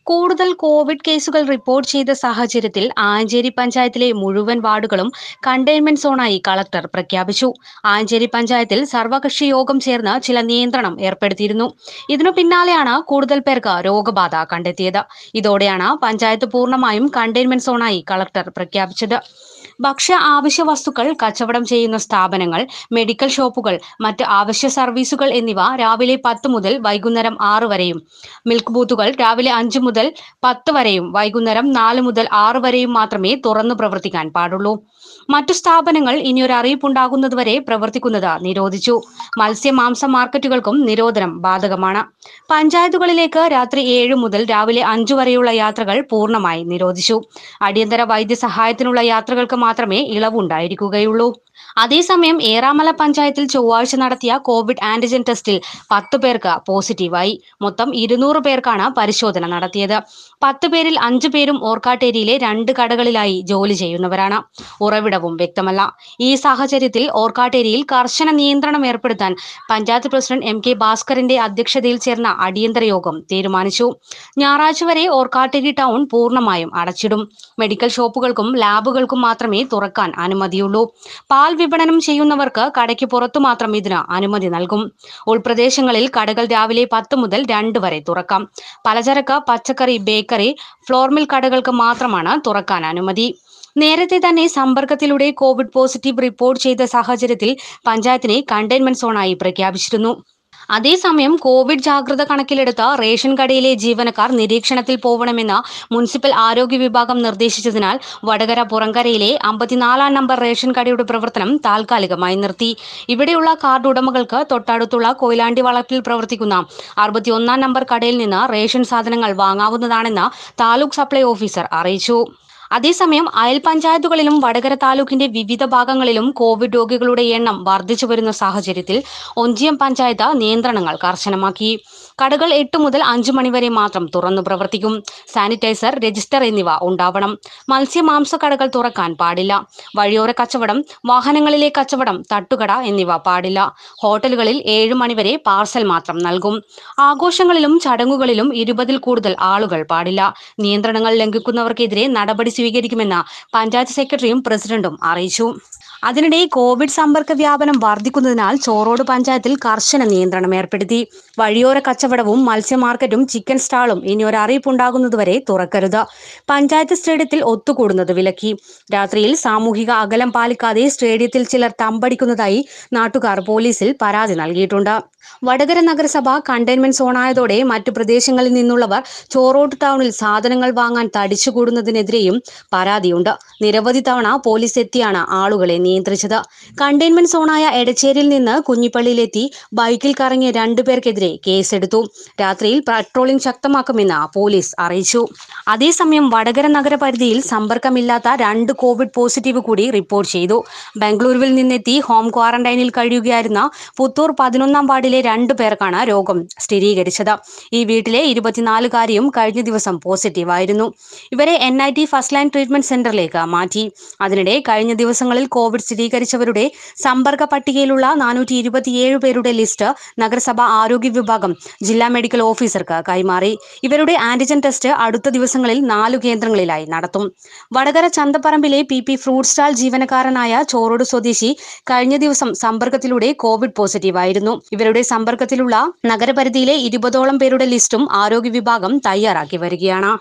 കൂടുതൽ കോവിഡ് കേസുകൾ റിപ്പോർട്ട് ചെയ്ത സാഹചര്യത്തിൽ ആഞ്ചേരി പഞ്ചായത്തിലെ മുഴുവൻ വാർഡുകളും കണ്ടെയ്ൻമെന്റ് സോണായി കളക്ടർ പ്രഖ്യാപിച്ചു ആഞ്ചേരി പഞ്ചായത്തിൽ സർവകക്ഷി യോഗം ചേർന്ന് ചില നിയന്ത്രണം ഏർപ്പെടുത്തിയിരുന്നു ഇതിനു പിന്നാലെയാണ് കൂടുതൽ പേർക്ക് രോഗബാധ കണ്ടെത്തിയത് ഇതോടെയാണ് പഞ്ചായത്ത് പൂർണ്ണമായും കണ്ടെയ്ൻമെന്റ് സോണായി കളക്ടർ പ്രഖ്യാപിച്ചത് ഭക്ഷ്യ ആവശ്യ വസ്തുക്കൾ കച്ചവടം ചെയ്യുന്ന സ്ഥാപനങ്ങൾ മെഡിക്കൽ ഷോപ്പുകൾ മറ്റ് ആവശ്യ സർവീസുകൾ എന്നിവ രാവിലെ പത്ത് മുതൽ വൈകുന്നേരം ആറ് വരെയും മിൽക്ക് ബൂത്തുകൾ രാവിലെ അഞ്ച് മുതൽ പത്ത് വരെയും വൈകുന്നേരം നാല് മുതൽ ആറ് വരെയും മാത്രമേ തുറന്നു പ്രവർത്തിക്കാൻ പാടുള്ളൂ മറ്റു സ്ഥാപനങ്ങൾ ഇനിയൊരു അറിയിപ്പുണ്ടാകുന്നതുവരെ പ്രവർത്തിക്കുന്നത് നിരോധിച്ചു മത്സ്യ മാംസ മാർക്കറ്റുകൾക്കും നിരോധനം ബാധകമാണ് പഞ്ചായത്തുകളിലേക്ക് രാത്രി ഏഴ് മുതൽ രാവിലെ അഞ്ചു വരെയുള്ള യാത്രകൾ പൂർണ്ണമായി നിരോധിച്ചു അടിയന്തര വൈദ്യസഹായത്തിനുള്ള യാത്രകൾക്ക് മാത്രമേ ഇളവുണ്ടായിരിക്കുകയുള്ളൂ അതേസമയം ഏറാമല പഞ്ചായത്തിൽ ചൊവ്വാഴ്ച നടത്തിയ കോവിഡ് ആന്റിജൻ ടെസ്റ്റിൽ പത്ത് പേർക്ക് പോസിറ്റീവായി മൊത്തം ഇരുന്നൂറ് പേർക്കാണ് പരിശോധന നടത്തിയത് പത്ത് പേരിൽ അഞ്ചു പേരും ഓർക്കാട്ടേരിയിലെ രണ്ട് കടകളിലായി ജോലി ചെയ്യുന്നവരാണ് ഉറവിടവും വ്യക്തമല്ല ഈ സാഹചര്യത്തിൽ ഓർക്കാട്ടേരിയിൽ കർശന നിയന്ത്രണം ഏർപ്പെടുത്താൻ പഞ്ചായത്ത് പ്രസിഡന്റ് എം കെ ഭാസ്കറിന്റെ അധ്യക്ഷതയിൽ ചേർന്ന അടിയന്തര യോഗം തീരുമാനിച്ചു ഞായറാഴ്ച വരെ ഓർക്കാട്ടേരി ടൗൺ പൂർണ്ണമായും അടച്ചിടും മെഡിക്കൽ ഷോപ്പുകൾക്കും ലാബുകൾക്കും മാത്രമേ തുറക്കാൻ അനുമതിയുള്ളൂ പാൽ വിപണനം ചെയ്യുന്നവർക്ക് കടയ്ക്ക് പുറത്തു മാത്രം ഇതിന് അനുമതി നൽകും ഉൾപ്രദേശങ്ങളിൽ കടകൾ രാവിലെ പത്ത് മുതൽ രണ്ട് വരെ തുറക്കാം പലചരക്ക് പച്ചക്കറി ബേക്കറി ഫ്ലോർമിൽ കടകൾക്ക് മാത്രമാണ് തുറക്കാൻ അനുമതി നേരത്തെ തന്നെ സമ്പർക്കത്തിലൂടെ കോവിഡ് പോസിറ്റീവ് റിപ്പോർട്ട് ചെയ്ത സാഹചര്യത്തിൽ പഞ്ചായത്തിനെ കണ്ടെയ്ൻമെന്റ് സോണായി പ്രഖ്യാപിച്ചിരുന്നു അതേസമയം കോവിഡ് ജാഗ്രത കണക്കിലെടുത്ത് റേഷൻ കടയിലെ ജീവനക്കാർ നിരീക്ഷണത്തിൽ പോവണമെന്ന് മുനിസിപ്പൽ ആരോഗ്യ വിഭാഗം നിർദ്ദേശിച്ചതിനാൽ വടകര പുറങ്കരയിലെ അമ്പത്തിനാലാം നമ്പർ റേഷൻ കടയുടെ പ്രവർത്തനം താൽക്കാലികമായി നിർത്തി ഇവിടെയുള്ള കാർഡ് ഉടമകൾക്ക് തൊട്ടടുത്തുള്ള കൊയിലാണ്ടി വളപ്പിൽ പ്രവർത്തിക്കുന്ന അറുപത്തിയൊന്നാം നമ്പർ കടയിൽ നിന്ന് റേഷൻ സാധനങ്ങൾ വാങ്ങാവുന്നതാണെന്ന് താലൂക്ക് സപ്ലൈ ഓഫീസർ അറിയിച്ചു അതേസമയം അയൽ പഞ്ചായത്തുകളിലും വടകര താലൂക്കിന്റെ വിവിധ ഭാഗങ്ങളിലും കോവിഡ് രോഗികളുടെ എണ്ണം വർദ്ധിച്ചു വരുന്ന സാഹചര്യത്തിൽ ഒഞ്ചിയം പഞ്ചായത്ത് നിയന്ത്രണങ്ങൾ കർശനമാക്കി കടകൾ എട്ട് മുതൽ അഞ്ചു മണിവരെ മാത്രം തുറന്നു പ്രവർത്തിക്കും സാനിറ്റൈസർ രജിസ്റ്റർ എന്നിവ ഉണ്ടാവണം മത്സ്യ മാംസ കടകൾ തുറക്കാൻ പാടില്ല വഴിയോര കച്ചവടം വാഹനങ്ങളിലെ കച്ചവടം തട്ടുകട എന്നിവ പാടില്ല ഹോട്ടലുകളിൽ ഏഴ് മണിവരെ പാർസൽ മാത്രം നൽകും ആഘോഷങ്ങളിലും ചടങ്ങുകളിലും ഇരുപതിൽ കൂടുതൽ ആളുകൾ പാടില്ല നിയന്ത്രണങ്ങൾ ലംഘിക്കുന്നവർക്കെതിരെ നടപടി സ്വീകരിക്കുമെന്ന് പഞ്ചായത്ത് സെക്രട്ടറിയും പ്രസിഡന്റും അറിയിച്ചു അതിനിടെ കോവിഡ് സമ്പർക്ക വ്യാപനം വർദ്ധിക്കുന്നതിനാൽ ചോറോട് പഞ്ചായത്തിൽ കർശന നിയന്ത്രണം ഏർപ്പെടുത്തി വഴിയോര കച്ചവടവും മത്സ്യ മാർക്കറ്റും ചിക്കൻ സ്റ്റാളും ഇനി ഒരു അറിയിപ്പുണ്ടാകുന്നതുവരെ തുറക്കരുത് പഞ്ചായത്ത് സ്റ്റേഡിയത്തിൽ ഒത്തുകൂടുന്നത് വിലക്കി രാത്രിയിൽ സാമൂഹിക അകലം പാലിക്കാതെ സ്റ്റേഡിയത്തിൽ ചിലർ തമ്പടിക്കുന്നതായി നാട്ടുകാർ പോലീസിൽ പരാതി നൽകിയിട്ടുണ്ട് വടകര നഗരസഭ കണ്ടെയ്ൻമെന്റ് സോണായതോടെ മറ്റു പ്രദേശങ്ങളിൽ നിന്നുള്ളവർ ചോറോട്ട് ടൗണിൽ സാധനങ്ങൾ വാങ്ങാൻ തടിച്ചുകൂടുന്നതിനെതിരെയും പരാതിയുണ്ട് നിരവധി തവണ പോലീസ് എത്തിയാണ് ആളുകളെ നിയന്ത്രിച്ചത് കണ്ടെയ്ൻമെന്റ് സോണായ എടച്ചേരിയിൽ നിന്ന് കുഞ്ഞിപ്പള്ളിയിലെത്തി ബൈക്കിൽ കറങ്ങിയ രണ്ടുപേർക്കെതിരെ കേസെടുത്തു രാത്രിയിൽ പട്രോളിംഗ് ശക്തമാക്കുമെന്ന് പോലീസ് അറിയിച്ചു അതേസമയം വടകര നഗരപരിധിയിൽ സമ്പർക്കമില്ലാത്ത രണ്ട് കോവിഡ് പോസിറ്റീവ് കൂടി റിപ്പോർട്ട് ചെയ്തു ബംഗളൂരുവിൽ നിന്നെത്തി ഹോം ക്വാറന്റൈനിൽ കഴിയുകയായിരുന്ന പുത്തൂർ പതിനൊന്നാം വാർഡിലെ രണ്ടു പേർക്കാണ് രോഗം സ്ഥിരീകരിച്ചത് ഈ വീട്ടിലെ ഇരുപത്തിനാലുകാരിയും കഴിഞ്ഞ ദിവസം പോസിറ്റീവായിരുന്നു ഇവരെ N I T first line treatment സെന്ററിലേക്ക് മാറ്റി അതിനിടെ കഴിഞ്ഞ ദിവസങ്ങളിൽ കോവിഡ് സ്ഥിരീകരിച്ചവരുടെ സമ്പർക്ക പട്ടികയിലുള്ള നാനൂറ്റി ഇരുപത്തിയേഴ് പേരുടെ ലിസ്റ്റ് നഗരസഭ ആരോഗ്യ വിഭാഗം ജില്ലാ മെഡിക്കൽ ഓഫീസർക്ക് കൈമാറി ഇവരുടെ ആന്റിജൻ ടെസ്റ്റ് അടുത്ത ദിവസങ്ങളിൽ നാലു കേന്ദ്രങ്ങളിലായി നടത്തും വടകര ചന്തപ്പറമ്പിലെ പി പി ഫ്രൂട്ട് സ്റ്റാൾ ജീവനക്കാരനായ ചോറോട് സ്വദേശി കഴിഞ്ഞ ദിവസം സമ്പർക്കത്തിലൂടെ കോവിഡ് പോസിറ്റീവായിരുന്നു ഇവരുടെ സമ്പർക്കത്തിലുള്ള നഗരപരിധിയിലെ ഇരുപതോളം പേരുടെ ലിസ്റ്റും ആരോഗ്യ വിഭാഗം തയ്യാറാക്കി വരികയാണ്